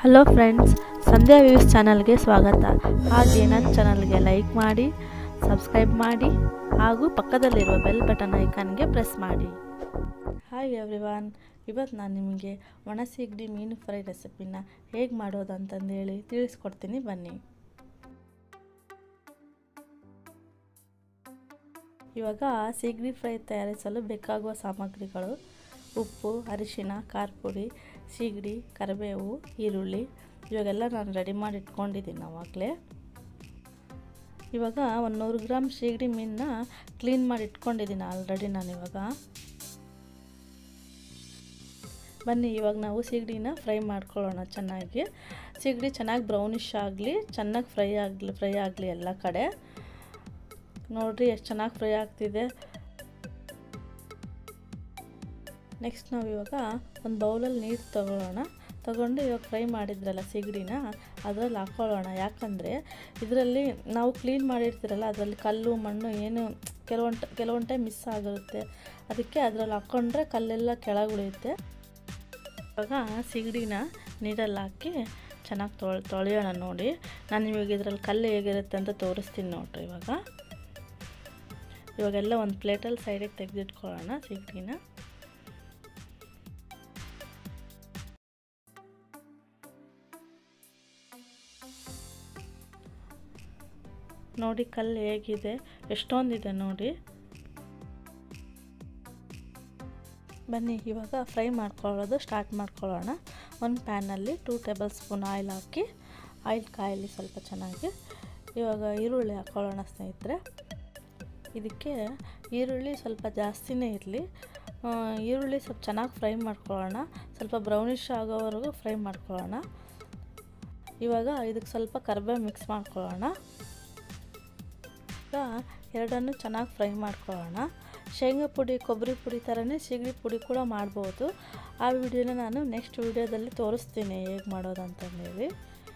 hello friends ಸಂಧ್ಯಾ views ಚಾನಲ್ಗೆ ಸ್ವಾಗತ ಹಾಗೆ ನನ್ನ ಚಾನಲ್ಗೆ ಲೈಕ್ ಮಾಡಿ ಸಬ್ಸ್ಕ್ರೈಬ್ ಮಾಡಿ ಹಾಗೂ ಪಕ್ಕದಲ್ಲಿರುವ ಬೆಲ್ ಬಟನ್ ಐಕಾನ್ಗೆ ಪ್ರೆಸ್ ಮಾಡಿ ಹಾಯ್ ಎವ್ರಿವಾನ್ ಇವತ್ತು ನಾನು ನಿಮಗೆ ಒಣ ಸೀಗಡಿ ಮೀನು ಫ್ರೈ ರೆಸಿಪಿನ ಹೇಗೆ ಮಾಡೋದು ಅಂತಂದೇಳಿ ತಿಳಿಸ್ಕೊಡ್ತೀನಿ ಬನ್ನಿ ಇವಾಗ ಸೀಗಡಿ ಫ್ರೈ ತಯಾರಿಸಲು ಬೇಕಾಗುವ ಸಾಮಗ್ರಿಗಳು ಉಪ್ಪು ಅರಿಶಿನ ಖಾರ ಪುಡಿ ಸೀಗಡಿ ಕರಿಬೇವು ಈರುಳ್ಳಿ ಇವಾಗೆಲ್ಲ ನಾನು ರೆಡಿ ಮಾಡಿ ಇಟ್ಕೊಂಡಿದ್ದೀನಿ ಆವಾಗಲೇ ಇವಾಗ ಒಂದು ನೂರು ಗ್ರಾಮ್ ಸೀಗಡಿ ಮೀನನ್ನ ಕ್ಲೀನ್ ಮಾಡಿ ಇಟ್ಕೊಂಡಿದ್ದೀನಿ ಆಲ್ರೆಡಿ ನಾನು ಇವಾಗ ಬನ್ನಿ ಇವಾಗ ನಾವು ಸೀಗಡಿನ ಫ್ರೈ ಮಾಡ್ಕೊಳ್ಳೋಣ ಚೆನ್ನಾಗಿ ಸೀಗಡಿ ಚೆನ್ನಾಗಿ ಬ್ರೌನಿಷ್ ಆಗಲಿ ಚೆನ್ನಾಗಿ ಫ್ರೈ ಆಗಲಿ ಫ್ರೈ ಆಗಲಿ ಎಲ್ಲ ಕಡೆ ನೋಡಿರಿ ಎಷ್ಟು ಚೆನ್ನಾಗಿ ಫ್ರೈ ಆಗ್ತಿದೆ ನೆಕ್ಸ್ಟ್ ನಾವು ಇವಾಗ ಒಂದು ಬೌಲಲ್ಲಿ ನೀರು ತಗೊಳ್ಳೋಣ ತಗೊಂಡು ಇವಾಗ ಫ್ರೈ ಮಾಡಿದ್ರಲ್ಲ ಸಿಗಡಿನ ಅದರಲ್ಲಿ ಹಾಕ್ಕೊಳ್ಳೋಣ ಯಾಕಂದರೆ ಇದರಲ್ಲಿ ನಾವು ಕ್ಲೀನ್ ಮಾಡಿರ್ತೀರಲ್ಲ ಅದರಲ್ಲಿ ಕಲ್ಲು ಮಣ್ಣು ಏನು ಕೆಲವೊಂದು ಕೆಲವೊಂದು ಟೈಮ್ ಮಿಸ್ ಆಗಿರುತ್ತೆ ಅದಕ್ಕೆ ಅದರಲ್ಲಿ ಹಾಕ್ಕೊಂಡ್ರೆ ಕಲ್ಲೆಲ್ಲ ಕೆಳಗೆ ಉಳಿಯುತ್ತೆ ಇವಾಗ ಸಿಗಡಿನ ನೀರಲ್ಲಿ ಹಾಕಿ ಚೆನ್ನಾಗಿ ತೊಳೆ ತೊಳೆಯೋಣ ನೋಡಿ ನಾನು ನಿಮಗೆ ಇದರಲ್ಲಿ ಕಲ್ಲು ಹೇಗಿರುತ್ತೆ ಅಂತ ತೋರಿಸ್ತೀನಿ ನೋಡಿರಿ ಇವಾಗ ಇವಾಗೆಲ್ಲ ಒಂದು ಪ್ಲೇಟಲ್ಲಿ ಸೈಡಿಗೆ ತೆಗೆದಿಟ್ಕೊಳ್ಳೋಣ ಸಿಗಡಿನ ನೋಡಿ ಕಲ್ಲು ಹೇಗಿದೆ ಎಷ್ಟೊಂದಿದೆ ನೋಡಿ ಬನ್ನಿ ಇವಾಗ ಫ್ರೈ ಮಾಡ್ಕೊಳ್ಳೋದು ಸ್ಟಾರ್ಟ್ ಮಾಡ್ಕೊಳ್ಳೋಣ ಒಂದು ಪ್ಯಾನಲ್ಲಿ ಟೂ ಟೇಬಲ್ ಸ್ಪೂನ್ ಆಯಿಲ್ ಹಾಕಿ ಆಯಿಲ್ ಕಾಯಲಿ ಸ್ವಲ್ಪ ಚೆನ್ನಾಗಿ ಇವಾಗ ಈರುಳ್ಳಿ ಹಾಕ್ಕೊಳ್ಳೋಣ ಸ್ನೇಹಿತರೆ ಇದಕ್ಕೆ ಈರುಳ್ಳಿ ಸ್ವಲ್ಪ ಜಾಸ್ತಿನೇ ಇರಲಿ ಈರುಳ್ಳಿ ಸ್ವಲ್ಪ ಚೆನ್ನಾಗಿ ಫ್ರೈ ಮಾಡ್ಕೊಳ್ಳೋಣ ಸ್ವಲ್ಪ ಬ್ರೌನಿಷ್ ಆಗೋವರೆಗೂ ಫ್ರೈ ಮಾಡ್ಕೊಳ್ಳೋಣ ಇವಾಗ ಇದಕ್ಕೆ ಸ್ವಲ್ಪ ಕರಿಬೇವು ಮಿಕ್ಸ್ ಮಾಡ್ಕೊಳ್ಳೋಣ ಈಗ ಎರಡನ್ನು ಚೆನ್ನಾಗಿ ಫ್ರೈ ಮಾಡ್ಕೊಳ್ಳೋಣ ಶೇಂಗಾ ಪುಡಿ ಕೊಬ್ಬರಿ ಪುಡಿ ಥರನೇ ಸಿಗಡಿ ಪುಡಿ ಕೂಡ ಮಾಡ್ಬೋದು ಆ ವಿಡಿಯೋನ ನಾನು ನೆಕ್ಸ್ಟ್ ವಿಡಿಯೋದಲ್ಲಿ ತೋರಿಸ್ತೀನಿ ಹೇಗೆ ಮಾಡೋದು ಅಂತಂದೇಳಿ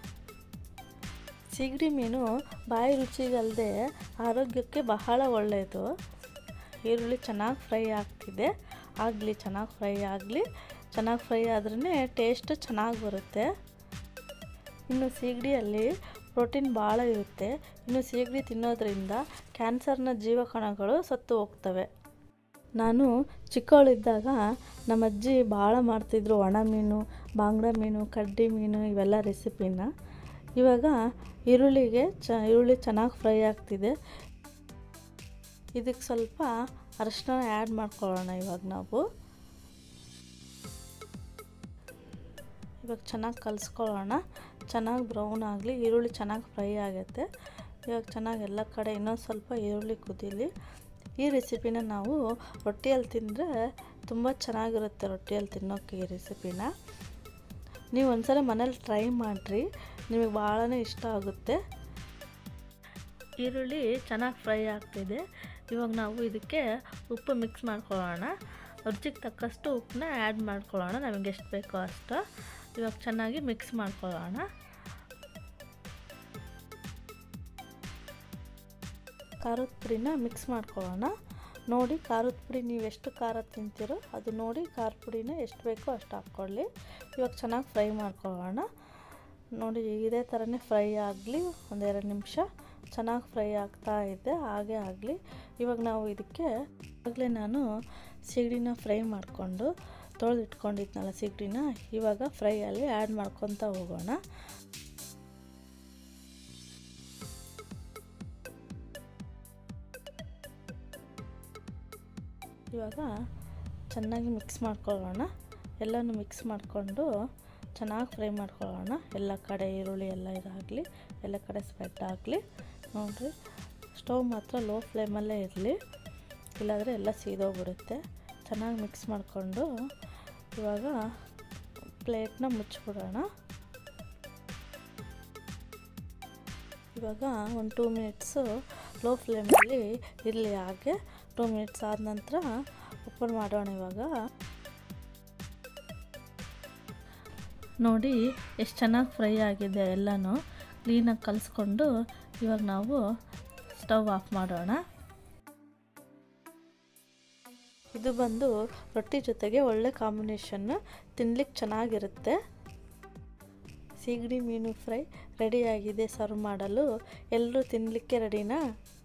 ಸಿಗಡಿ ಮೀನು ಬಾಯಿ ರುಚಿಗಲ್ಲದೆ ಆರೋಗ್ಯಕ್ಕೆ ಬಹಳ ಒಳ್ಳೆಯದು ಈರುಳ್ಳಿ ಚೆನ್ನಾಗಿ ಫ್ರೈ ಆಗ್ತಿದೆ ಆಗಲಿ ಚೆನ್ನಾಗಿ ಫ್ರೈ ಆಗಲಿ ಚೆನ್ನಾಗಿ ಫ್ರೈ ಆದ್ರೇ ಟೇಸ್ಟ್ ಚೆನ್ನಾಗಿ ಬರುತ್ತೆ ಇನ್ನು ಸೀಗಡಿಯಲ್ಲಿ ಪ್ರೋಟೀನ್ ಭಾಳ ಇರುತ್ತೆ ಇನ್ನು ಸೀಗಡಿ ತಿನ್ನೋದ್ರಿಂದ ಕ್ಯಾನ್ಸರ್ನ ಜೀವಕಣಗಳು ಸತ್ತು ಹೋಗ್ತವೆ ನಾನು ಚಿಕ್ಕವಳಿದ್ದಾಗ ನಮ್ಮ ಅಜ್ಜಿ ಭಾಳ ಮಾಡ್ತಿದ್ರು ಒಣ ಮೀನು ಬಾಂಗ್ಡ ಮೀನು ಕಡ್ಡಿ ಮೀನು ಇವೆಲ್ಲ ರೆಸಿಪಿನ ಇವಾಗ ಈರುಳ್ಳಿಗೆ ಚ ಈರುಳ್ಳಿ ಚೆನ್ನಾಗಿ ಫ್ರೈ ಆಗ್ತಿದೆ ಇದಕ್ಕೆ ಸ್ವಲ್ಪ ಅರಿಶಿನ ಆ್ಯಡ್ ಮಾಡ್ಕೊಳ್ಳೋಣ ಇವಾಗ ನಾವು ಇವಾಗ ಚೆನ್ನಾಗಿ ಕಲಿಸ್ಕೊಳ್ಳೋಣ ಚೆನ್ನಾಗಿ ಬ್ರೌನ್ ಆಗಲಿ ಈರುಳ್ಳಿ ಚೆನ್ನಾಗಿ ಫ್ರೈ ಆಗುತ್ತೆ ಇವಾಗ ಚೆನ್ನಾಗಿ ಎಲ್ಲ ಕಡೆ ಇನ್ನೊಂದು ಸ್ವಲ್ಪ ಈರುಳ್ಳಿ ಕುದೀಲಿ ಈ ರೆಸಿಪಿನ ನಾವು ರೊಟ್ಟಿಯಲ್ಲಿ ತಿಂದರೆ ತುಂಬ ಚೆನ್ನಾಗಿರುತ್ತೆ ರೊಟ್ಟಿಯಲ್ಲಿ ತಿನ್ನೋಕ್ಕೆ ಈ ರೆಸಿಪಿನ ನೀವು ಒಂದ್ಸಲ ಮನೇಲಿ ಟ್ರೈ ಮಾಡಿರಿ ನಿಮಗೆ ಭಾಳನೇ ಇಷ್ಟ ಆಗುತ್ತೆ ಈರುಳ್ಳಿ ಚೆನ್ನಾಗಿ ಫ್ರೈ ಆಗ್ತಿದೆ ಇವಾಗ ನಾವು ಇದಕ್ಕೆ ಉಪ್ಪು ಮಿಕ್ಸ್ ಮಾಡ್ಕೊಳ್ಳೋಣ ರುಚಿಗೆ ತಕ್ಕಷ್ಟು ಉಪ್ಪನ್ನ ಆ್ಯಡ್ ಮಾಡ್ಕೊಳ್ಳೋಣ ನಮಗೆ ಎಷ್ಟು ಬೇಕೋ ಅಷ್ಟು ಇವಾಗ ಚೆನ್ನಾಗಿ ಮಿಕ್ಸ್ ಮಾಡ್ಕೊಳ್ಳೋಣ ಖಾರದ ಪುಡಿನ ಮಿಕ್ಸ್ ಮಾಡ್ಕೊಳ್ಳೋಣ ನೋಡಿ ಖಾರದ ಪುಡಿ ನೀವು ಎಷ್ಟು ಖಾರ ತಿಂತೀರೋ ಅದು ನೋಡಿ ಖಾರ ಪುಡಿನ ಎಷ್ಟು ಬೇಕೋ ಅಷ್ಟು ಹಾಕ್ಕೊಳ್ಳಿ ಇವಾಗ ಚೆನ್ನಾಗಿ ಫ್ರೈ ಮಾಡ್ಕೊಳ್ಳೋಣ ನೋಡಿ ಇದೇ ಥರನೇ ಫ್ರೈ ಆಗಲಿ ಒಂದೆರಡು ನಿಮಿಷ ಚೆನ್ನಾಗಿ ಫ್ರೈ ಆಗ್ತಾ ಇದೆ ಹಾಗೆ ಆಗಲಿ ಇವಾಗ ನಾವು ಇದಕ್ಕೆ ಆಗಲೇ ನಾನು ಸಿಗಡಿನ ಫ್ರೈ ಮಾಡಿಕೊಂಡು ತೊಳೆದಿಟ್ಕೊಂಡಿದ್ನಲ್ಲ ಸಿಗಡಿನ ಇವಾಗ ಫ್ರೈಯಲ್ಲಿ ಆ್ಯಡ್ ಮಾಡ್ಕೊತ ಹೋಗೋಣ ಇವಾಗ ಚೆನ್ನಾಗಿ ಮಿಕ್ಸ್ ಮಾಡ್ಕೊಳ್ಳೋಣ ಎಲ್ಲನೂ ಮಿಕ್ಸ್ ಮಾಡಿಕೊಂಡು ಚೆನ್ನಾಗಿ ಫ್ರೈ ಮಾಡ್ಕೊಳ್ಳೋಣ ಎಲ್ಲ ಕಡೆ ಈರುಳ್ಳಿ ಎಲ್ಲ ಇದಾಗಲಿ ಎಲ್ಲ ಕಡೆ ಸ್ಪ್ರೆಡ್ ಆಗಲಿ ನೋಡಿರಿ ಸ್ಟವ್ ಮಾತ್ರ ಲೋ ಫ್ಲೇಮಲ್ಲೇ ಇರಲಿ ಇಲ್ಲಾಂದರೆ ಎಲ್ಲ ಸೀದೋಗ್ಬಿಡುತ್ತೆ ಚೆನ್ನಾಗಿ ಮಿಕ್ಸ್ ಮಾಡಿಕೊಂಡು ಇವಾಗ ಪ್ಲೇಟ್ನ ಮುಚ್ಚಿಬಿಡೋಣ ಇವಾಗ ಒಂದು ಟೂ ಮಿನಿಟ್ಸು ಲೋ ಫ್ಲೇಮಲ್ಲಿ ಇರಲಿ ಹಾಗೆ ಟೂ ಮಿನಿಟ್ಸ್ ಆದ ನಂತರ ಓಪನ್ ಮಾಡೋಣ ಇವಾಗ ನೋಡಿ ಎಷ್ಟು ಚೆನ್ನಾಗಿ ಫ್ರೈ ಆಗಿದೆ ಎಲ್ಲನೂ ಕ್ಲೀನಾಗಿ ಕಲಿಸ್ಕೊಂಡು ಇವಾಗ ನಾವು ಸ್ಟವ್ ಆಫ್ ಮಾಡೋಣ ಇದು ಬಂದು ರೊಟ್ಟಿ ಜೊತೆಗೆ ಒಳ್ಳೆ ಕಾಂಬಿನೇಷನ್ ತಿನ್ಲಿಕ್ಕೆ ಚೆನ್ನಾಗಿರುತ್ತೆ ಸೀಗಡಿ ಮೀನು ಫ್ರೈ ರೆಡಿಯಾಗಿದೆ ಸರ್ವ್ ಮಾಡಲು ಎಲ್ಲರೂ ತಿನ್ನಲಿಕ್ಕೆ ರೆಡಿನಾ